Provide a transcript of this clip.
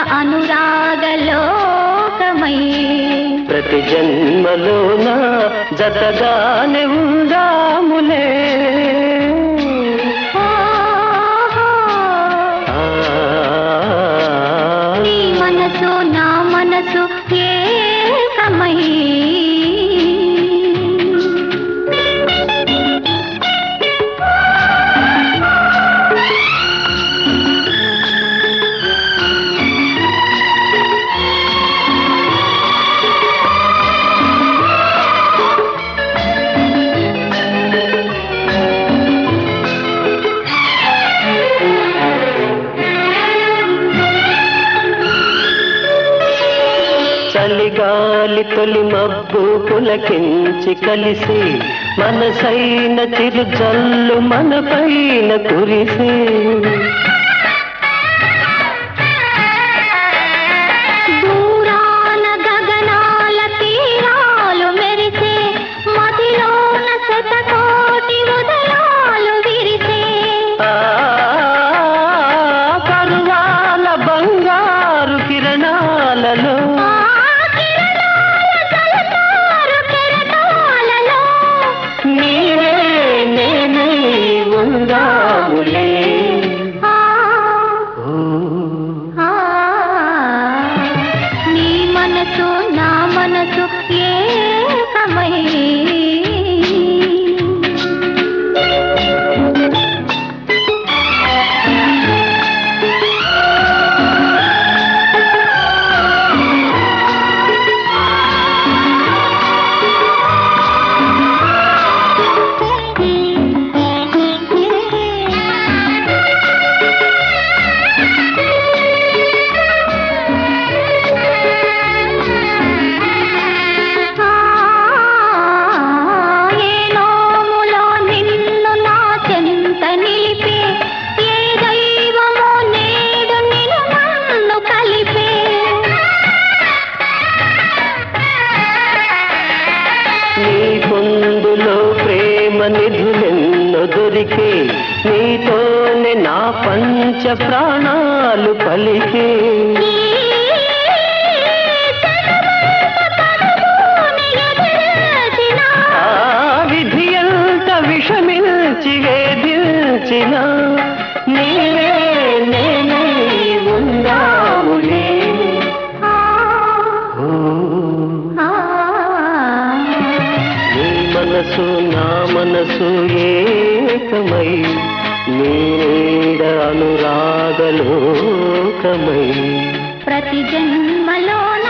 అనురాగలోకమై ప్రతి జన్మలోన జతగానే ఉందాములే ఓహో, ఆ, నీ మనసు నా మనసు ఏకమై చలిగాలి తొలి మబ్బు పులకించి కలిసి మనసైన చిరు జల్లు మన పైన కురిసి దూరాన గగనాల తీరాలు మెరిసే మదిలోన శతకోటి ఉదయాలు విరిసే ఆ, పరువాల బంగారు కిరణాలలో ఆ కిరణాల జలతారు కెరటాలలో నీవే నేనై ఉందాములే ఆ, ఓ, ఆ, నీ మనసు నా మనసు ఏకమై ఏ నోములో నిన్ను నా చెంత నిలిపే ఏ దైవమో నేడు నిన్ను నన్ను కలిపే నీ పొందులో ప్రేమ నిధులెన్నో దొరికే నీతోనే నా పంచ ప్రాణాలు పలికే ఈ జగమంత తనువుని ఎదిరించిన ఆ విధి ఎంత విషమిల్చి వేధించిన నీవే నేనై ఉందాములే ఆ, ఓ, ఆ, నీ మనసు నా మనసు ఏకమై నీడ అనురాగలోకమై ప్రతి జన్మలో